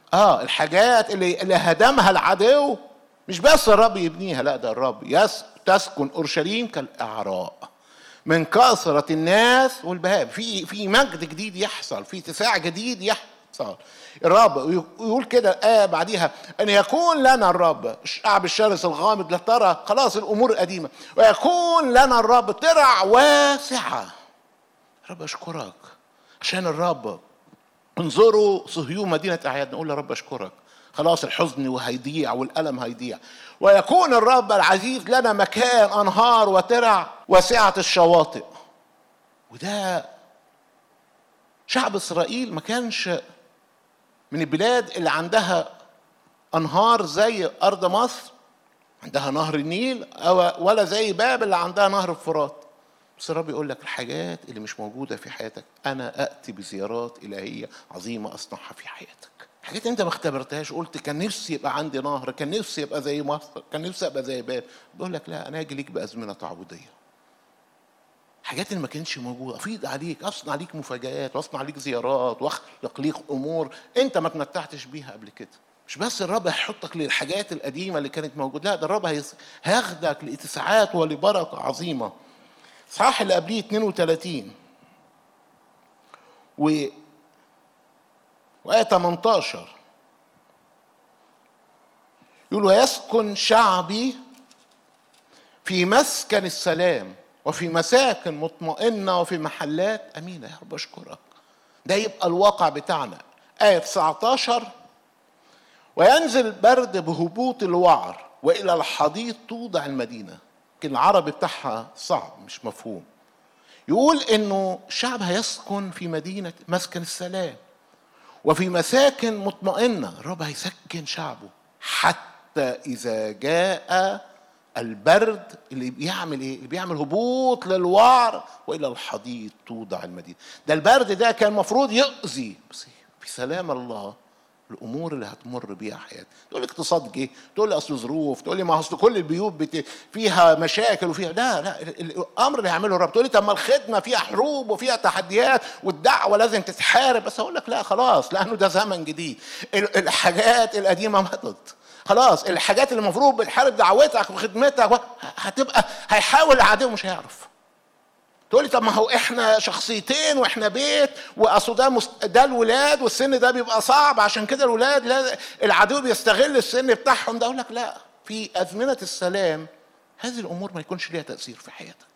اه الحاجات اللي اللي هدمها العدو مش بس الرب يبنيها لا ده الرب يس تسكن اورشليم كالاعراء من كثرة الناس والبهائم في في مجد جديد يحصل في اتساع جديد يحصل الرب يقول كده الآية بعديها أن يكون لنا الرب الشعب الشرس الغامض لا ترى خلاص الأمور القديمة ويكون لنا الرب ترع واسعة رب أشكرك عشان الرب انظروا صهيون مدينة أعياد نقول يا رب أشكرك خلاص الحزن وهيضيع والألم هيضيع ويكون الرب العزيز لنا مكان أنهار وترع واسعة الشواطئ وده شعب إسرائيل ما كانش من البلاد اللي عندها أنهار زي أرض مصر عندها نهر النيل أو ولا زي بابل اللي عندها نهر الفرات بس الرب يقول لك الحاجات اللي مش موجودة في حياتك أنا أتي بزيارات إلهية عظيمة أصنعها في حياتك حاجات انت ما اختبرتهاش قلت كان نفسي يبقى عندي نهر كان نفسي يبقى زي مصر كان نفسي ابقى زي باب بيقول لك لا انا اجي ليك بازمنه تعبديه حاجات اللي ما كانتش موجوده افيض عليك اصنع عليك مفاجآت واصنع عليك زيارات واخلق ليك امور انت ما تمتعتش بيها قبل كده مش بس الرب هيحطك للحاجات القديمه اللي كانت موجوده لا ده الرب هيس- هياخدك لاتساعات ولبركه عظيمه صح اللي قبليه 32 و وآية 18 يقول ويسكن شعبي في مسكن السلام وفي مساكن مطمئنة وفي محلات أمينة يا رب أشكرك ده يبقى الواقع بتاعنا آية 19 وينزل البرد بهبوط الوعر وإلى الحضيض توضع المدينة لكن العربي بتاعها صعب مش مفهوم يقول انه الشعب هيسكن في مدينة مسكن السلام وفي مساكن مطمئنة الرب هيسكن شعبه حتى إذا جاء البرد اللي بيعمل ايه؟ اللي بيعمل هبوط للوعر والى الحضيض توضع المدينه. ده البرد ده كان المفروض يؤذي بس في سلام الله الامور اللي هتمر بيها حياتك تقول لي اقتصاد جه تقول لي اصل ظروف تقول لي ما اصل كل البيوت بت... فيها مشاكل وفيها لا لا ال- ال- الامر اللي هيعمله الرب تقول لي طب ما الخدمه فيها حروب وفيها تحديات والدعوه لازم تتحارب بس اقول لك لا خلاص لانه ده زمن جديد ال- الحاجات القديمه مضت خلاص الحاجات اللي المفروض بتحارب دعوتك وخدمتك و- هتبقى هيحاول العدو مش هيعرف تقول لي طب ما هو احنا شخصيتين واحنا بيت واصل ده مس... ده الولاد والسن ده بيبقى صعب عشان كده الولاد لا العدو بيستغل السن بتاعهم ده اقول لك لا في ازمنه السلام هذه الامور ما يكونش ليها تاثير في حياتك